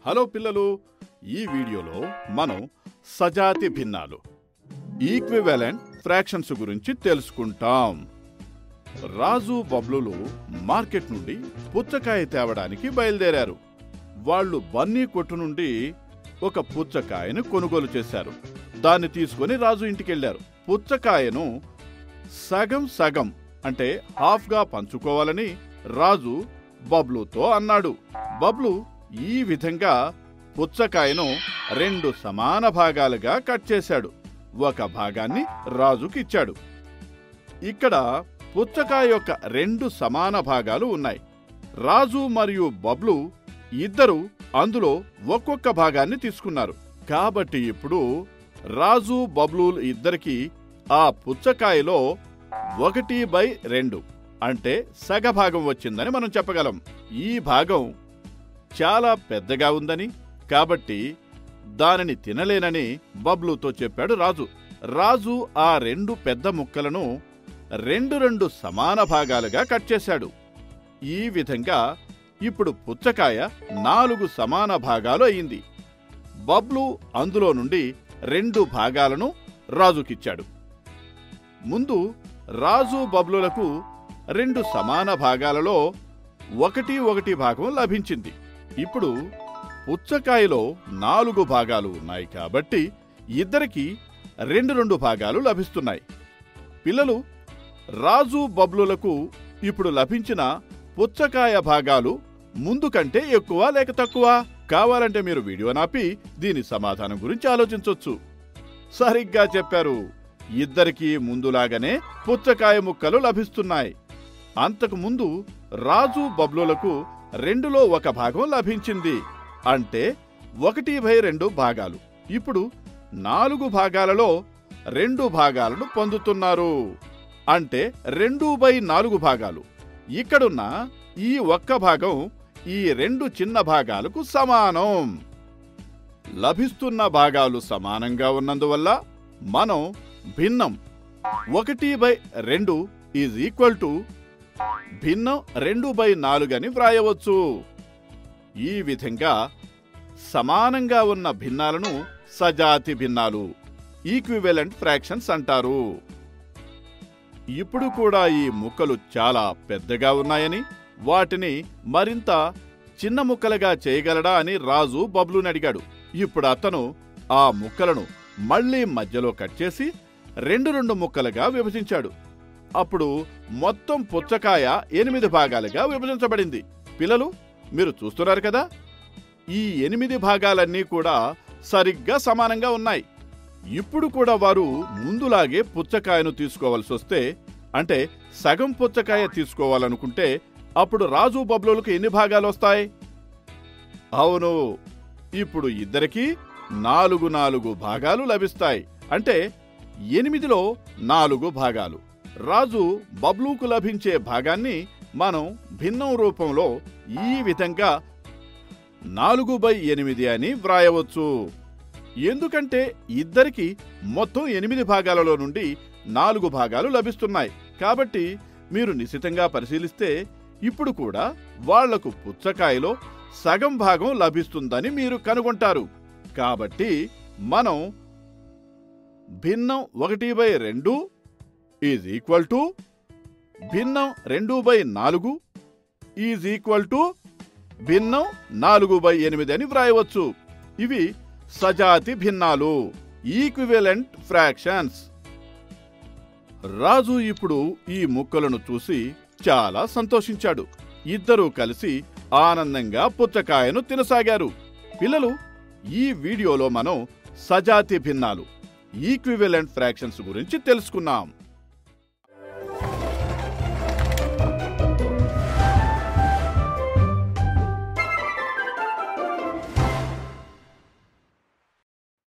hello పిల్లలు ఈ వీడియోలో మనం సజాతి భిన్నాలు ఈక్వివలెంట్ ఫ్రాక్షన్స్ గురించి తెలుసుకుంటాం రాజు బబ్లులు మార్కెట్ నుండి పుచ్చకాయ తేవడానికి బయలుదేరారు వాళ్ళు బన్నీ కొట్టు నుండి ఒక పుచ్చకాయను కొనుగోలు చేశారు దాన్ని తీసుకొని రాజు ఇంటికెళ్లారు పుచ్చకాయను సగం సగం అంటే హాఫ్గా పంచుకోవాలని రాజు బబ్లుతో అన్నాడు బబ్లు ఈ విధంగా పుచ్చకాయను రెండు సమాన భాగాలుగా కట్ చేశాడు ఒక భాగాన్ని రాజుకిచ్చాడు ఇక్కడ పుచ్చకాయ యొక్క రెండు సమాన భాగాలు ఉన్నాయి రాజు మరియు బబ్లు ఇద్దరు అందులో ఒక్కొక్క భాగాన్ని తీసుకున్నారు కాబట్టి ఇప్పుడు రాజు బబ్లు ఇద్దరికి ఆ పుచ్చకాయలో ఒకటి బై రెండు అంటే సగభాగం వచ్చిందని మనం చెప్పగలం ఈ భాగం చాలా పెద్దగా ఉందని కాబట్టి దానిని తినలేనని బబ్లుతో చెప్పాడు రాజు రాజు ఆ రెండు పెద్ద ముక్కలను రెండు రెండు సమాన భాగాలుగా కట్ చేశాడు ఈ విధంగా ఇప్పుడు పుచ్చకాయ నాలుగు సమాన భాగాలు అయింది బబ్లు అందులో నుండి రెండు భాగాలను రాజుకిచ్చాడు ముందు రాజు బబ్లులకు రెండు సమాన భాగాలలో ఒకటి ఒకటి భాగం లభించింది ఇప్పుడు పుచ్చకాయలో నాలుగు భాగాలు ఉన్నాయి కాబట్టి ఇద్దరికి రెండు రెండు భాగాలు లభిస్తున్నాయి పిల్లలు రాజు బబ్లులకు ఇప్పుడు లభించిన పుచ్చకాయ భాగాలు ముందు కంటే ఎక్కువ లేక తక్కువ కావాలంటే మీరు వీడియో నాపి దీని సమాధానం గురించి ఆలోచించొచ్చు సరిగ్గా చెప్పారు ఇద్దరికీ ముందులాగానే పుచ్చకాయ ముక్కలు లభిస్తున్నాయి అంతకు ముందు రాజు బబ్లులకు రెండులో ఒక భాగం లభించింది అంటే ఒకటి బై రెండు భాగాలు ఇప్పుడు నాలుగు భాగాలలో రెండు భాగాలను పొందుతున్నారు అంటే రెండు బై నాలుగు భాగాలు ఇక్కడున్న ఈ ఒక్క భాగం ఈ రెండు చిన్న భాగాలకు సమానం లభిస్తున్న భాగాలు సమానంగా ఉన్నందువల్ల మనం భిన్నం ఒకటి బై రెండు ఈజ్ ఈక్వల్ టు భిన్నం రెండు బై నాలుగని వ్రాయవచ్చు ఈ విధంగా సమానంగా ఉన్న భిన్నాలను సజాతి భిన్నాలు ఈక్వివెలెంట్ ఫ్రాక్షన్స్ అంటారు ఇప్పుడు కూడా ఈ ముక్కలు చాలా పెద్దగా ఉన్నాయని వాటిని మరింత చిన్న ముక్కలుగా చేయగలడా అని రాజు బబ్లుని అడిగాడు ఇప్పుడు అతను ఆ ముక్కలను మళ్ళీ మధ్యలో కట్ చేసి రెండు రెండు ముక్కలుగా విభజించాడు అప్పుడు మొత్తం పుచ్చకాయ ఎనిమిది భాగాలుగా విభజించబడింది పిల్లలు మీరు చూస్తున్నారు కదా ఈ ఎనిమిది భాగాలన్నీ కూడా సరిగ్గా సమానంగా ఉన్నాయి ఇప్పుడు కూడా వారు ముందులాగే పుచ్చకాయను తీసుకోవాల్సి వస్తే అంటే సగం పుచ్చకాయ తీసుకోవాలనుకుంటే అప్పుడు రాజు బబ్లులకు ఎన్ని భాగాలు వస్తాయి అవును ఇప్పుడు ఇద్దరికి నాలుగు నాలుగు భాగాలు లభిస్తాయి అంటే ఎనిమిదిలో నాలుగు భాగాలు రాజు బబ్లూకు లభించే భాగాన్ని మనం భిన్నం రూపంలో ఈ విధంగా నాలుగు బై ఎనిమిది అని వ్రాయవచ్చు ఎందుకంటే ఇద్దరికి మొత్తం ఎనిమిది భాగాలలో నుండి నాలుగు భాగాలు లభిస్తున్నాయి కాబట్టి మీరు నిశితంగా పరిశీలిస్తే ఇప్పుడు కూడా వాళ్లకు పుచ్చకాయలో సగం భాగం లభిస్తుందని మీరు కనుగొంటారు కాబట్టి మనం భిన్నం ఒకటి బై రెండు ఈజ్ ఈక్వల్ టు భిన్నం రెండు బై నాలుగు ఈజ్ ఈక్వల్ టు భిన్నం నాలుగు బై ఎనిమిది అని వ్రాయవచ్చు ఇవి సజాతి భిన్నాలు ఈక్వివెలెంట్ ఫ్రాక్షన్స్ రాజు ఇప్పుడు ఈ ముక్కలను చూసి చాలా సంతోషించాడు ఇద్దరూ కలిసి ఆనందంగా పుచ్చకాయను తినసాగారు పిల్లలు ఈ వీడియోలో మనం సజాతి భిన్నాలు ఈక్వివెలెంట్ ఫ్రాక్షన్స్ గురించి తెలుసుకున్నాం